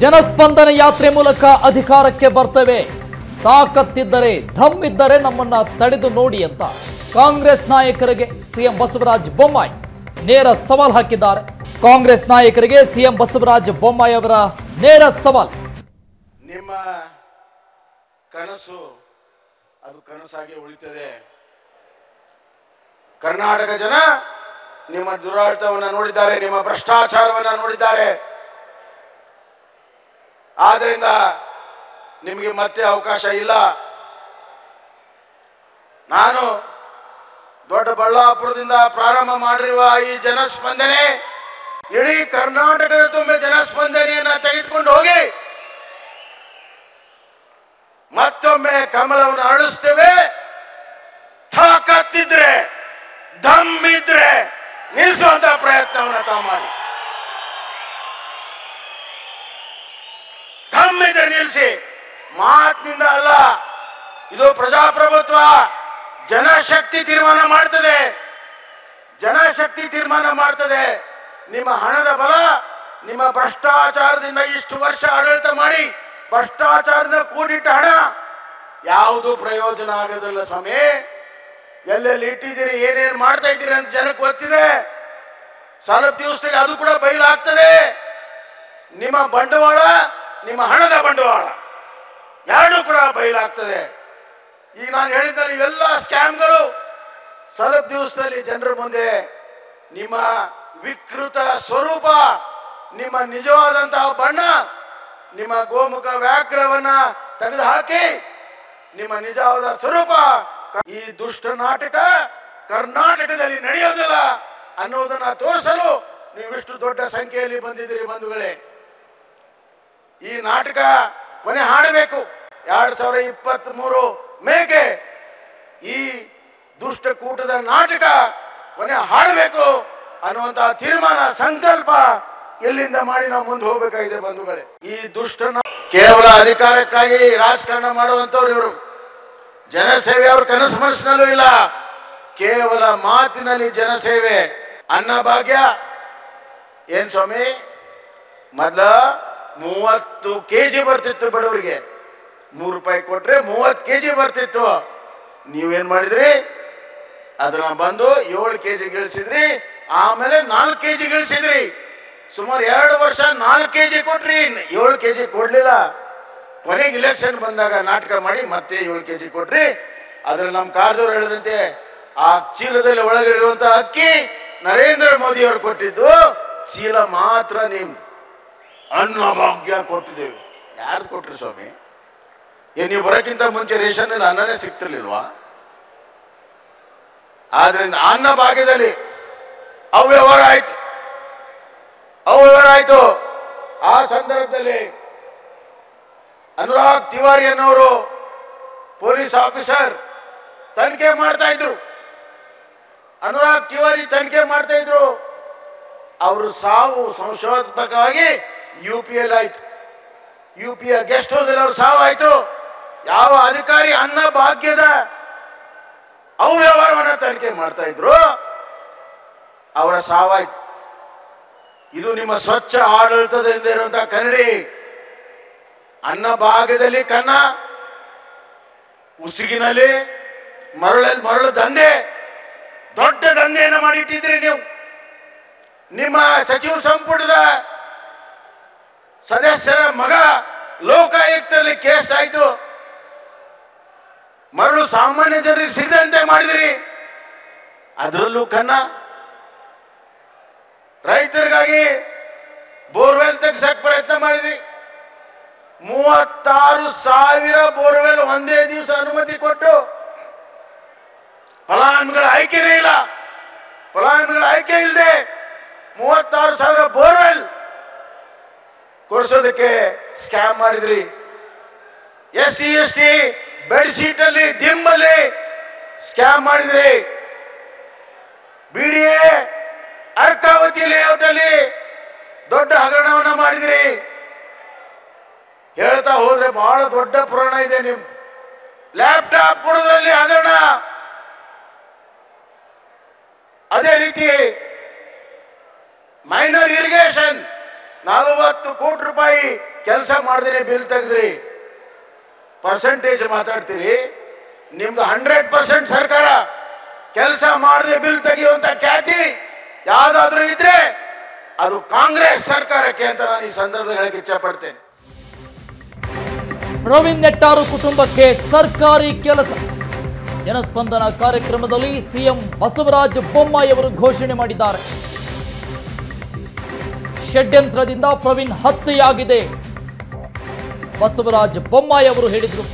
ಜನಸ್ಪಂದನ ಯಾತ್ರೆ ಮೂಲಕ ಅಧಿಕಾರಕ್ಕೆ ಬರ್ತೇವೆ ತಾಕತ್ತಿದ್ದರೆ ಧಮ್ ಇದ್ದರೆ ನಮ್ಮನ್ನ ತಡೆದು ನೋಡಿ ಅಂತ ಕಾಂಗ್ರೆಸ್ ನಾಯಕರಿಗೆ ಸಿಎಂ ಬಸವರಾಜ ಬೊಮ್ಮಾಯಿ ನೇರ ಸವಾಲ್ ಹಾಕಿದ್ದಾರೆ ಕಾಂಗ್ರೆಸ್ ನಾಯಕರಿಗೆ ಸಿಎಂ ಬಸವರಾಜ ಬೊಮ್ಮಾಯಿ ಅವರ ನೇರ ಸವಾಲ್ ನಿಮ್ಮ ಕನಸು ಅದು ಕನಸಾಗಿ ಉಳಿತದೆ ಕರ್ನಾಟಕ ಜನ ನಿಮ್ಮ ದುರಾಡಳಿತವನ್ನ ನೋಡಿದ್ದಾರೆ ನಿಮ್ಮ ಭ್ರಷ್ಟಾಚಾರವನ್ನ ನೋಡಿದ್ದಾರೆ ಆದ್ರಿಂದ ನಿಮಗೆ ಮತ್ತೆ ಅವಕಾಶ ಇಲ್ಲ ನಾನು ದೊಡ್ಡಬಳ್ಳಾಪುರದಿಂದ ಪ್ರಾರಂಭ ಮಾಡಿರುವ ಈ ಜನಸ್ಪಂದನೆ ಇಡೀ ಕರ್ನಾಟಕದ ತುಂಬ ಜನಸ್ಪಂದನೆಯನ್ನ ತೆಗೆದುಕೊಂಡು ಹೋಗಿ ಮತ್ತೊಮ್ಮೆ ಕಮಲವನ್ನು ಅರಳಿಸ್ತೇವೆ ತಾಕತ್ತಿದ್ರೆ ದಮ್ ಇದ್ರೆ ನಿಲ್ಲಿಸುವಂತ ಪ್ರಯತ್ನವನ್ನು ತಾವು ಮಾಡಿ ದಮ್ ಇದ್ರೆ ನಿಲ್ಲಿಸಿ ಮಾತಿನಿಂದ ಅಲ್ಲ ಇದು ಪ್ರಜಾಪ್ರಭುತ್ವ ಜನಶಕ್ತಿ ತೀರ್ಮಾನ ಮಾಡ್ತದೆ ಜನಶಕ್ತಿ ತೀರ್ಮಾನ ಮಾಡ್ತದೆ ನಿಮ್ಮ ಹಣದ ಬಲ ನಿಮ್ಮ ಭ್ರಷ್ಟಾಚಾರದಿಂದ ಇಷ್ಟು ವರ್ಷ ಆಡಳಿತ ಮಾಡಿ ಭ್ರಷ್ಟಾಚಾರದಿಂದ ಕೂಡಿಟ್ಟ ಹಣ ಯಾವುದು ಪ್ರಯೋಜನ ಆಗೋದಿಲ್ಲ ಸ್ವಾಮಿ ಎಲ್ಲೆಲ್ಲಿ ಇಟ್ಟಿದ್ದೀರಿ ಏನೇನು ಮಾಡ್ತಾ ಇದ್ದೀರಿ ಅಂತ ಜನಕ್ಕೆ ಗೊತ್ತಿದೆ ಸ್ವಲ್ಪ ದಿವಸದಲ್ಲಿ ಅದು ಕೂಡ ಬಯಲಾಗ್ತದೆ ನಿಮ್ಮ ಬಂಡವಾಳ ನಿಮ್ಮ ಹಣದ ಬಂಡವಾಳ ಎರಡೂ ಕೂಡ ಬಯಲಾಗ್ತದೆ ಈಗ ನಾನು ಹೇಳಿದ್ದಲ್ಲಿ ಇವೆಲ್ಲ ಸ್ಕ್ಯಾಮ್ಗಳು ಸ್ವಲ್ಪ ದಿವಸದಲ್ಲಿ ಜನರ ಮುಂದೆ ನಿಮ್ಮ ವಿಕೃತ ಸ್ವರೂಪ ನಿಮ್ಮ ನಿಜವಾದಂತಹ ಬಣ್ಣ ನಿಮ್ಮ ಗೋಮುಖ ವ್ಯಾಘ್ರವನ್ನ ತೆಗೆದುಹಾಕಿ ನಿಮ್ಮ ನಿಜವಾದ ಸ್ವರೂಪ ಈ ದುಷ್ಟ ನಾಟಕ ಕರ್ನಾಟಕದಲ್ಲಿ ನಡೆಯೋದಿಲ್ಲ ಅನ್ನೋದನ್ನ ತೋರಿಸಲು ನೀವಿಷ್ಟು ದೊಡ್ಡ ಸಂಖ್ಯೆಯಲ್ಲಿ ಬಂದಿದ್ದೀರಿ ಬಂಧುಗಳೇ ಈ ನಾಟಕ ಕೊನೆ ಹಾಡಬೇಕು ಎರಡ್ ಸಾವಿರ ಇಪ್ಪತ್ತ್ ಮೂರು ಮೇಗೆ ಈ ದುಷ್ಟಕೂಟದ ನಾಟಕ ಕೊನೆ ಹಾಡಬೇಕು ಅನ್ನುವಂತಹ ತೀರ್ಮಾನ ಸಂಕಲ್ಪ ಎಲ್ಲಿಂದ ಮಾಡಿ ನಾವು ಮುಂದೆ ಹೋಗಬೇಕಾಗಿದೆ ಬಂಧುಗಳೇ ಈ ದುಷ್ಟ ನಾ- ಕೇವಲ ಅಧಿಕಾರಕ್ಕಾಗಿ ರಾಜಕಾರಣ ಮಾಡುವಂತವ್ರು ಇವರು ಜನಸೇವೆ ಅವ್ರ ಕನಸು ಮನಸ್ಸಿನಲ್ಲೂ ಇಲ್ಲ ಕೇವಲ ಮಾತಿನಲ್ಲಿ ಜನಸೇವೆ ಅನ್ನಭಾಗ್ಯ ಏನ್ ಸ್ವಾಮಿ ಮೊದಲ ಮೂವತ್ತು ಕೆಜಿ ಬರ್ತಿತ್ತು ಬಡವರಿಗೆ ಮೂರು ರೂಪಾಯಿ ಕೊಟ್ರೆ ಮೂವತ್ತು ಕೆಜಿ ಬರ್ತಿತ್ತು ನೀವೇನ್ ಮಾಡಿದ್ರಿ ಅದನ್ನ ಬಂದು ಏಳು ಕೆಜಿ ಗಿಳಿಸಿದ್ರಿ ಆಮೇಲೆ ನಾಲ್ಕು ಕೆಜಿ ಗಿಳಿಸಿದ್ರಿ ಸುಮಾರು ಎರಡು ವರ್ಷ ನಾಲ್ಕು ಕೆಜಿ ಕೊಟ್ರಿ ಏಳು ಕೆಜಿ ಕೊಡ್ಲಿಲ್ಲ ಕೊನೆಗೆ ಇಲೆಕ್ಷನ್ ಬಂದಾಗ ನಾಟಕ ಮಾಡಿ ಮತ್ತೆ ಏಳು ಕೆಜಿ ಕೊಟ್ರಿ ಅದ್ರಲ್ಲಿ ನಮ್ಮ ಕಾರಜೋರು ಹೇಳಿದಂತೆ ಆ ಚೀಲದಲ್ಲಿ ಒಳಗಿರುವಂತಹ ಅಕ್ಕಿ ನರೇಂದ್ರ ಮೋದಿ ಅವರು ಕೊಟ್ಟಿದ್ದು ಚೀಲ ಮಾತ್ರ ನಿಮ್ ಅನ್ನ ಭಾಗ್ಯ ಕೊಟ್ಟಿದ್ದೇವೆ ಯಾರು ಕೊಟ್ರಿ ಸ್ವಾಮಿ ಏನ್ ನೀವು ಬರೋಕ್ಕಿಂತ ಮುಂಚೆ ರೇಷನ್ ಅನ್ನನೇ ಸಿಗ್ತಿರ್ಲಿಲ್ವಾ ಆದ್ರಿಂದ ಅನ್ನ ಭಾಗ್ಯದಲ್ಲಿ ಅವ್ಯವಹಾರ ಆಯ್ತು ಅವ್ಯವಹಾರ ಆಯ್ತು ಆ ಸಂದರ್ಭದಲ್ಲಿ ಅನುರಾಗ್ ತಿವಾರಿ ಅನ್ನೋರು ಪೊಲೀಸ್ ಆಫೀಸರ್ ತನಿಖೆ ಮಾಡ್ತಾ ಇದ್ರು ಅನುರಾಗ್ ತಿವಾರಿ ತನಿಖೆ ಮಾಡ್ತಾ ಇದ್ರು ಅವರು ಸಾವು ಸಂಶೋಧಕವಾಗಿ ಯು ಪಿ ಎಲ್ ಆಯ್ತು ಯು ಪಿ ಗೆಸ್ಟ್ ಹೌಸ್ ಅವ್ರು ಸಾವಾಯ್ತು ಯಾವ ಅಧಿಕಾರಿ ಅನ್ನ ಭಾಗ್ಯದ ಅವ್ಯವಹಾರವನ್ನ ತನಿಖೆ ಮಾಡ್ತಾ ಇದ್ರು ಅವರ ಸಾವಾಯ್ತು ಇದು ನಿಮ್ಮ ಸ್ವಚ್ಛ ಆಡಳಿತದಿಂದ ಇರುವಂತಹ ಕನ್ನಡಿ ಅನ್ನ ಭಾಗದಲ್ಲಿ ಕನ್ನ ಉಸುಗಿನಲ್ಲಿ ಮರಳಲ್ಲಿ ಮರಳು ದಂಧೆ ದೊಡ್ಡ ದಂಧೆಯನ್ನು ಮಾಡಿಟ್ಟಿದ್ರಿ ನೀವು ನಿಮ್ಮ ಸಚಿವ ಸಂಪುಟದ ಸದಸ್ಯರ ಮಗ ಲೋಕಾಯುಕ್ತರಲ್ಲಿ ಕೇಸ್ ಆಯ್ತು ಮರಳು ಸಾಮಾನ್ಯ ಜನರಿಗೆ ಸಿಗದಂತೆ ಮಾಡಿದಿರಿ ಅದರಲ್ಲೂ ಕನ್ನ ರೈತರಿಗಾಗಿ ಬೋರ್ವೆಲ್ ತೆಗ್ಸಕ್ ಪ್ರಯತ್ನ ಮಾಡಿದ್ವಿ ಮೂವತ್ತಾರು ಸಾವಿರ ಬೋರ್ವೆಲ್ ಒಂದೇ ದಿವಸ ಅನುಮತಿ ಕೊಟ್ಟು ಫಲಾನುಭವಿಗಳ ಆಯ್ಕೆನೇ ಇಲ್ಲ ಫಲಾನುಭವಿಗಳ ಆಯ್ಕೆ ಇಲ್ಲದೆ ಮೂವತ್ತಾರು ಸಾವಿರ ಬೋರ್ವೆಲ್ ಕೊಡಿಸೋದಕ್ಕೆ ಸ್ಕ್ಯಾಮ್ ಮಾಡಿದ್ರಿ S C S T bed sheet ಅಲ್ಲಿ ದಿಮ್ಮಲ್ಲಿ ಸ್ಕ್ಯಾಮ್ ಮಾಡಿದ್ರಿ ಬಿಡಿಎ ಅರ್ಕಾವತಿ ಲೇಔಟ್ ಅಲ್ಲಿ ದೊಡ್ಡ ಹಗರಣವನ್ನ ಮಾಡಿದ್ರಿ ಹೇಳ್ತಾ ಹೋದ್ರೆ ಬಹಳ ದೊಡ್ಡ ಪುರಾಣ ಇದೆ ನಿಮ್ ಲ್ಯಾಪ್ಟಾಪ್ ಕೊಡೋದ್ರಲ್ಲಿ ಹಗರಣ ಅದೇ ರೀತಿ ಮೈನರ್ ಇರಿಗೇಷನ್ ನಲವತ್ತು ಕೋಟಿ ರೂಪಾಯಿ ಕೆಲಸ ಮಾಡದೇನೆ ಬಿಲ್ ತೆಗೆದ್ರಿ ಪರ್ಸೆಂಟೇಜ್ ಮಾತಾಡ್ತೀರಿ ನಿಮ್ದು ಹಂಡ್ರೆಡ್ ಪರ್ಸೆಂಟ್ ಸರ್ಕಾರ ಕೆಲಸ ಮಾಡದೆ ಬಿಲ್ ತೆಗೆಯುವಂತ ಖ್ಯಾತಿ ಯಾವ್ದಾದ್ರೂ ಇದ್ರೆ ಅದು ಕಾಂಗ್ರೆಸ್ ಸರ್ಕಾರಕ್ಕೆ ಅಂತ ನಾನು ಈ ಸಂದರ್ಭದಲ್ಲಿ ಹೇಳಕ್ಕೆ ಇಚ್ಛೆ ಪಡ್ತೇನೆ ಪ್ರವೀಣ್ ನೆಟ್ಟಾರು ಕುಟುಂಬಕ್ಕೆ ಸರ್ಕಾರಿ ಕೆಲಸ ಜನಸ್ಪಂದನ ಕಾರ್ಯಕ್ರಮದಲ್ಲಿ ಸಿಎಂ ಬಸವರಾಜ ಬೊಮ್ಮಾಯಿ ಅವರು ಘೋಷಣೆ ಮಾಡಿದ್ದಾರೆ ಷಡ್ಯಂತ್ರದಿಂದ ಪ್ರವೀಣ್ ಹತ್ಯೆಯಾಗಿದೆ ಬಸವರಾಜ ಬೊಮ್ಮಾಯಿ ಅವರು ಹೇಳಿದರು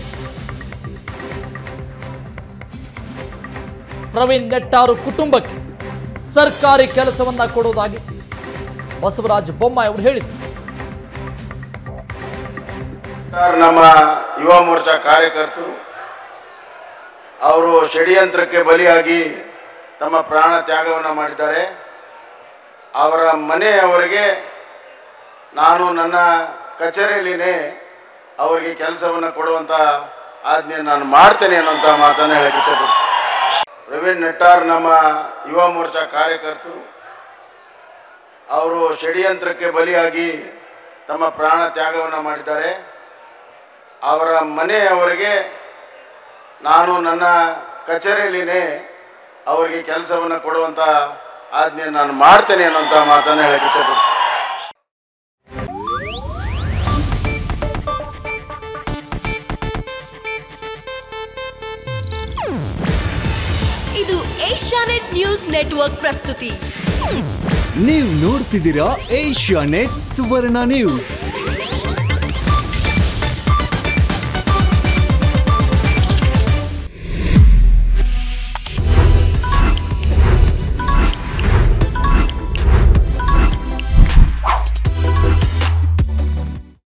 ಪ್ರವೀಣ್ ನೆಟ್ಟಾರು ಕುಟುಂಬಕ್ಕೆ ಸರ್ಕಾರಿ ಕೆಲಸವನ್ನ ಕೊಡುವುದಾಗಿ ಬಸವರಾಜ ಬೊಮ್ಮಾಯಿ ಅವರು ಹೇಳಿದರು ಸರ್, ನಮ್ಮ ಯುವ ಮೋರ್ಚಾ ಕಾರ್ಯಕರ್ತರು ಅವರು ಷಡ್ಯಂತ್ರಕ್ಕೆ ಬಲಿಯಾಗಿ ತಮ್ಮ ಪ್ರಾಣ ತ್ಯಾಗವನ್ನು ಮಾಡಿದ್ದಾರೆ ಅವರ ಮನೆಯವರಿಗೆ ನಾನು ನನ್ನ ಕಚೇರಿಯಲ್ಲಿನೇ ಅವರಿಗೆ ಕೆಲಸವನ್ನು ಕೊಡುವಂತ ಆಜ್ಞೆ ನಾನು ಮಾಡ್ತೇನೆ ಅನ್ನುವಂಥ ಮಾತನ್ನು ಹೇಳಕ್ಕೆ ಇಚ್ಛೆಪಡ್ತೀನಿ ಪ್ರವೀಣ್ ನೆಟ್ಟಾರ್ ನಮ್ಮ ಯುವ ಮೋರ್ಚಾ ಕಾರ್ಯಕರ್ತರು ಅವರು ಷಡ್ಯಂತ್ರಕ್ಕೆ ಬಲಿಯಾಗಿ ತಮ್ಮ ಪ್ರಾಣ ತ್ಯಾಗವನ್ನು ಮಾಡಿದ್ದಾರೆ ಅವರ ಮನೆಯವರಿಗೆ ನಾನು ನನ್ನ ಕಚೇರಿಯಲ್ಲಿನೇ ಅವರಿಗೆ ಕೆಲಸವನ್ನು ಕೊಡುವಂತ ಆಜ್ಞೆ ನಾನು ಮಾಡ್ತೇನೆ ಅನ್ನುವಂಥ ಮಾತನ್ನು ಹೇಳಕ್ಕೆ ಇಚ್ಛೆಪಡ್ತೀನಿ ಇದು ಏಷ್ಯಾನೆಟ್ ನ್ಯೂಸ್ ನೆಟ್ವರ್ಕ್ ಪ್ರಸ್ತುತಿ ನೀವು ನೋಡ್ತಿದ್ದೀರಾ ಏಷ್ಯಾ ನೆಟ್ ಸುವರ್ಣ ನ್ಯೂಸ್